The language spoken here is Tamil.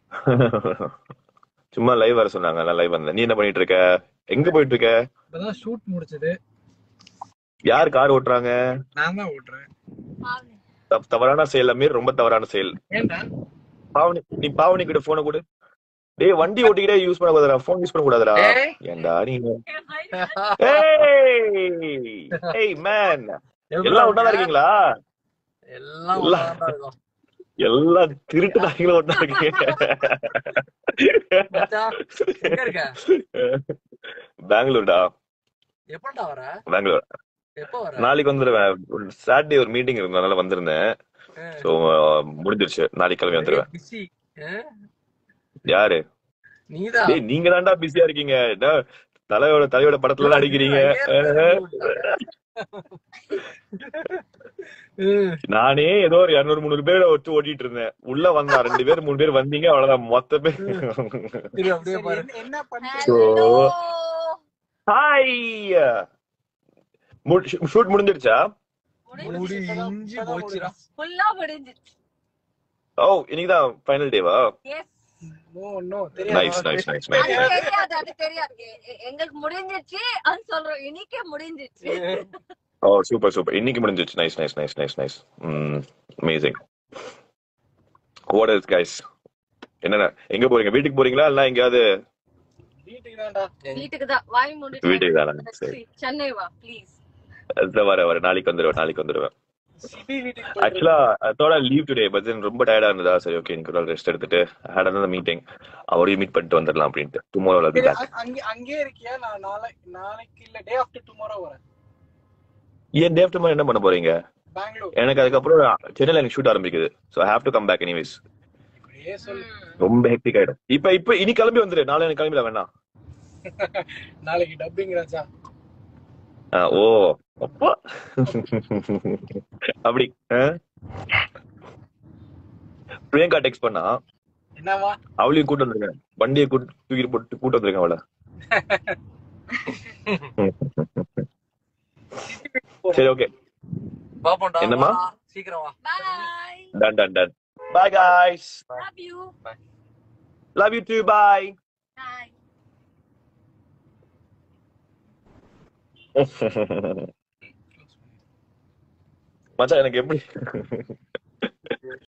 சும்மா லைவ் வர சொன்னாங்க நான் லைவ் வந்தேன் நீ என்ன பண்ணிட்டு இருக்க எங்க போயிட்டு இருக்க இப்பதான் ஷூட் முடிச்சது யார் கார் ஓட்டுறாங்க நான் தான் ஓட்டுறேன் தப்- தவறான செயல் அமீர் ரொம்ப தவறான செயல் ஏன்டா பாவனி நீ பாவனி கிட்ட போன கொடு டேய் வண்டி ஓட்டிக்கிட்டே யூஸ் பண்ண கூடாதுடா போன் யூஸ் பண்ண கூடாதுடா ஏய். ஏன்டா நீ ஏய் ஏய் மேன் எல்லாம் ஒண்ணா இருக்கீங்களா எல்லாம் எல்லாம். ஒண்ணாதான் இருக்கும். எல்லாம் திருட்டு நாய்களும் ஒண்ணா இருக்கீங்க மச்சான், எங்க இருக்க பெங்களூர்டா எப்படா வர பெங்களூர் எப்ப வர நாளைக்கு வந்துருவேன் சாட்டர்டே ஒரு மீட்டிங் இருந்ததுனால வந்திருந்தேன் சோ முடிஞ்சிருச்சு நாளைக்கு கிளம்பி வந்துருவேன் பிஸி யாரு நீதான் டேய் நீங்க தான்டா பிஸியா இருக்கீங்க என்ன தலையோட தலையோட படத்துல எல்லாம் அடிக்கிறீங்க ம். நானே ஏதோ ஒரு இருநூறு முந்நூறு பேரை வச்சு ஓட்டிட்டு இருந்தேன் உள்ள வந்தா ரெண்டு பேர் மூணு பேர் வந்தீங்க அவ்வளவுதான் மொத்த பேர் இரு, அப்படியே பாரு என்ன So, ஹாய் ஷூட் முடிஞ்சிருச்சா முடி இஞ்சி போச்சுடா ஃபுல்லா முடிஞ்சிச்சு ஓ இன்னைக்குதான் ஃபைனல் டேவா yes no no nice nice nice அது நைஸ் தெரியாது அது தெரியாது எ- எ- எங்களுக்கு முடிஞ்சிச்சு அது சொல்றோம் இன்னைக்கே முடிஞ்சிச்சு ஓ சூப்பர் சூப்பர் இன்னைக்கு முடிஞ்சிருச்சு nice nice nice nice nice amazing what is guys என்னென்ன எங்க போறீங்க வீட்டுக்கு போறீங்களா இல்ல எங்கயாவது வீட்டுக்கு தான்டா வீட்டுக்கு தான் வாய் மூடிட்டு வீட்டுக்கு தானே சரி சென்னை வா ப்ளீஸ் இதோ வர வர நாளைக்கு வந்துடுவேன் நாளைக்கு வந்துடுவேன் சிட்டி வீட்டுக்கு போயிட்டு ஆக்சுவலா தோட லீவ் டுடே பட் ரொம்ப டயர்டா இருந்ததா சரி ஓகே இன்னைக்கு ஒரு ரெஸ்ட் எடுத்துட்டு ஹேட் அந்த மீட்டிங் அவரையும் மீட் பண்ணிட்டு வந்துடலாம் அப்படின்ட்டு டுமாரோ சரி, பேக் அங்க- அங்க அங்கே இருக்கியா நான் நாளை நாளைக்கு இல்ல டே ஆஃப்டர் டுமாரோ வரேன் ஏன் டே ஆஃப்டர் என்ன பண்ண போறீங்க பெங்களூர் எனக்கு அதுக்கப்புறம் சென்னையில எனக்கு ஷூட் ஆரம்பிக்குது so have to come back anyways இப்படியே சொல்லு ரொம்ப ஹெக்டிக் ஆயிடும் இப்ப இப்ப இனி கிளம்பி வந்துரு நாளை எனக்கு கிளம்பிட வேணாம் நாளைக்கு டப்பிங் ராஜா ஆ, ஓ அப்பா அப்படி ஆ? பிரியங்கா டெக்ஸ்ட் பண்ணா என்னவா அவளையும் கூட்டு வந்திருக்கேன் வண்டியை கூட்டு தூக்கிட்டு போட்டு கூட்டு வந்திருக்கேன் அவளை சரி ஓகே பாப்போம்டா என்னம்மா? வா, சீக்கிரம் வா bye done done done bye guys love you love you too bye bye மச்சான் எனக்கு எப்படி